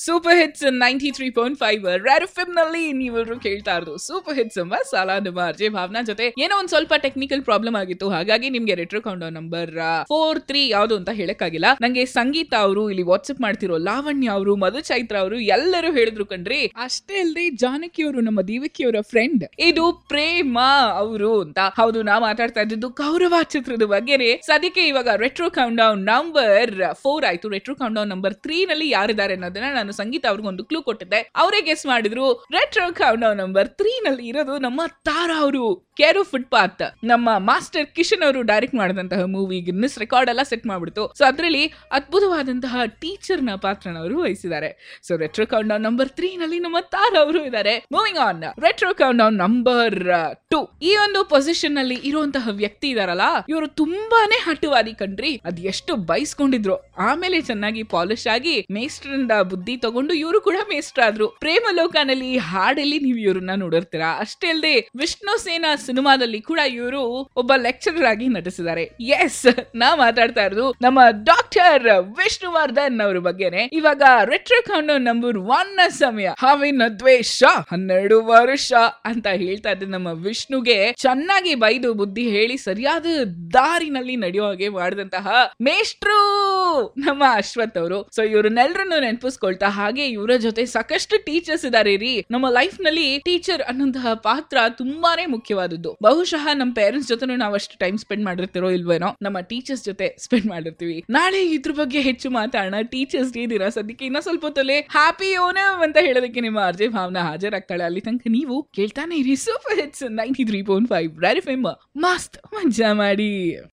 super hits ninety three point five Red FM ನಲ್ಲಿ ನೀವೆಲ್ಲರೂ ಕೇಳ್ತಾ ಇರೋದು ಸೂಪರ್ ಹಿಟ್ಸ್ ಎಂಬ ಸಾಲ ನಮ್ಮ ಅರ್ಜೆ ಭಾವನಾ ಜೊತೆ ಏನೋ ಒಂದ್ ಸ್ವಲ್ಪ ಟೆಕ್ನಿಕಲ್ ಪ್ರಾಬ್ಲಮ್ ಆಗಿತ್ತು ಹಾಗಾಗಿ ನಿಮ್ಗೆ retro count number four three ಯಾವ್ದು ಅಂತ ಹೇಳಕ್ಕಾಗಿಲ್ಲ ನಂಗೆ ಸಂಗೀತ ಅವರು ಇಲ್ಲಿ ವಾಟ್ಸ್ಆಪ್ ಮಾಡ್ತಿರೋ ಲಾವಣ್ಯ ಅವರು ಮಧು ಚೈತ್ರ ಅವರು ಎಲ್ಲರೂ ಹೇಳಿದ್ರು ಕಣ್ರಿ ಅಷ್ಟೇ ಅಲ್ದೆ ಜಾನಕಿ ಅವರು ನಮ್ಮ ದೇವಕಿ ಅವರ ಫ್ರೆಂಡ್ ಇದು ಪ್ರೇಮ ಅವರು ಅಂತ ಹೌದು ನಾ ಮಾತಾಡ್ತಾ ಇದ್ದಿದ್ದು ಕೌರವ ಚಿತ್ರದ ಬಗ್ಗೆನೆ ಸದ್ಯಕ್ಕೆ ಇವಾಗ retro countdown number four ಆಯ್ತು retro countdown number three ನಲ್ಲಿ ಯಾರಿದ್ದಾರೆ ಅನ್ನೋದನ್ನ ನಾನು ಸಂಗೀತ ಅವ್ರಿಗೆ ಒಂದು ಕ್ಲೂ ಕೊಟ್ಟಿದ್ದೆ ಅವರೇ ಗೆಸ್ ಮಾಡಿದ್ರು retro countdown number three ನಲ್ಲಿ ಇರೋದು ನಮ್ಮ ತಾರಾ ಅವರು ಕೇರು ಫುಟ್ಪಾತ್ ನಮ್ಮ ಮಾಸ್ಟರ್ ಕಿಶನ್ ಅವರು ಡೈರೆಕ್ಟ್ ಮಾಡಿದಂತಹ ಮೂವಿ ಗಿನ್ನಿಸ್ ರೆಕಾರ್ಡ್ ಎಲ್ಲ ಸೆಟ್ ಮಾಡ್ಬಿಡ್ತು ಸೊ ಅದರಲ್ಲಿ ಅದ್ಭುತವಾದಂತಹ ಟೀಚರ್ ನ ಪಾತ್ರನ ಅವರು ವಹಿಸಿದ್ದಾರೆ so retro countdown number three ನಲ್ಲಿ ನಮ್ಮ ತಾರಾ ಅವರು ಇದ್ದಾರೆ moving on retro countdown number two ಈ ಒಂದು ಪೊಸಿಷನ್ ನಲ್ಲಿ ಇರುವಂತಹ ವ್ಯಕ್ತಿ ಇದಾರಲ್ಲ ಇವರು ತುಂಬಾನೇ ಹಠವಾದಿ ಕಣ್ರಿ ಅದ್ ಎಷ್ಟು ಬೈಸ್ಕೊಂಡಿದ್ರು ಆಮೇಲೆ ಚೆನ್ನಾಗಿ ಪಾಲಿಶ್ ಆಗಿ ಮೇಸ್ಟ್ರಿಂದ ಬುದ್ಧಿ ತಗೊಂಡು ಇವರು ಕೂಡ ಮೇಸ್ಟ್ರ್ ಆದ್ರು ಪ್ರೇಮ ಲೋಕನಲ್ಲಿ ಈ ಹಾಡಲ್ಲಿ ನೀವು ಇವ್ರನ್ನ ನೋಡಿರ್ತೀರಾ ಅಷ್ಟೇ ಅಲ್ಲದೆ ವಿಷ್ಣು ಸೇನಾ ಸಿನಿಮಾದಲ್ಲಿ ಕೂಡ ಇವರು ಒಬ್ಬ ಲೆಕ್ಚರರ್ ಆಗಿ ನಟಿಸಿದ್ದಾರೆ ಎಸ್ ನಾ ಮಾತಾಡ್ತಾ ಇರೋದು ನಮ್ಮ ಡಾಕ್ಟರ್ ವಿಷ್ಣುವರ್ಧನ್ ಅವ್ರ ಬಗ್ಗೆನೆ ಇವಾಗ ರೆಟ್ರೋ ಕೌಂಟ್ ನಂಬರ್ ಒನ್ ಸಮಯ ಹಾವಿನ ದ್ವೇಷ ಹನ್ನೆರಡು ವರ್ಷ ಅಂತ ಹೇಳ್ತಾ ಇದ್ದ ನಮ್ಮ ವಿಷ್ಣುಗೆ ಚೆನ್ನಾಗಿ ಬೈದು ಬುದ್ಧಿ ಹೇಳಿ ಸರಿಯಾದ ದಾರಿನಲ್ಲಿ ನಡೆಯೋ ಹಾಗೆ ಮಾಡಿದಂತಹ ಮೇಷ್ಟ್ರು ನಮ್ಮ ಅಶ್ವಥ್ ಅವರು ಸೊ ಇವ್ರನ್ನೆಲ್ಲರನ್ನು ನೆನಪಿಸ್ಕೊಳ್ತಾ ಹಾಗೆ ಇವರ ಜೊತೆ ಸಾಕಷ್ಟು ಟೀಚರ್ಸ್ ಇದಾರೆ ರೀ ನಮ್ಮ ಲೈಫ್ ನಲ್ಲಿ ಟೀಚರ್ ಅನ್ನೋಂತಹ ಪಾತ್ರ ತುಂಬಾನೇ ಮುಖ್ಯವಾದದ್ದು ಬಹುಶಃ ನಮ್ಮ ಪೇರೆಂಟ್ಸ್ ಜೊತೆ ನಾವು ಅಷ್ಟು ಟೈಮ್ ಸ್ಪೆಂಡ್ ಮಾಡಿರ್ತಿರೋ ಇಲ್ವೇನೋ ನಮ್ಮ ಟೀಚರ್ಸ್ ಜೊತೆ ಸ್ಪೆಂಡ್ ಮಾಡಿರ್ತೀವಿ ನಾಳೆ ಇದ್ರ ಬಗ್ಗೆ ಹೆಚ್ಚು ಮಾತಾಡೋಣ ಟೀಚರ್ಸ್ ಡೇ ದಿನ ಸದ್ಯಕ್ಕೆ ಇನ್ನ ಸ್ವಲ್ಪ ಹೊತ್ತಲ್ಲಿ ಹ್ಯಾಪಿ ಓನಮ್ ಅಂತ ಹೇಳೋದಕ್ಕೆ ನಿಮ್ಮ ಅರ್ಜೆ ಭಾವನಾ ಹಾಜರಾಗ್ತಾಳೆ ಅಲ್ಲಿ ತನಕ ನೀವು ಕೇಳ್ತಾನೆ ಇರಿ super hits ninety three point five Red FM ಮಸ್ತ್ ಮಜಾ ಮಾಡಿ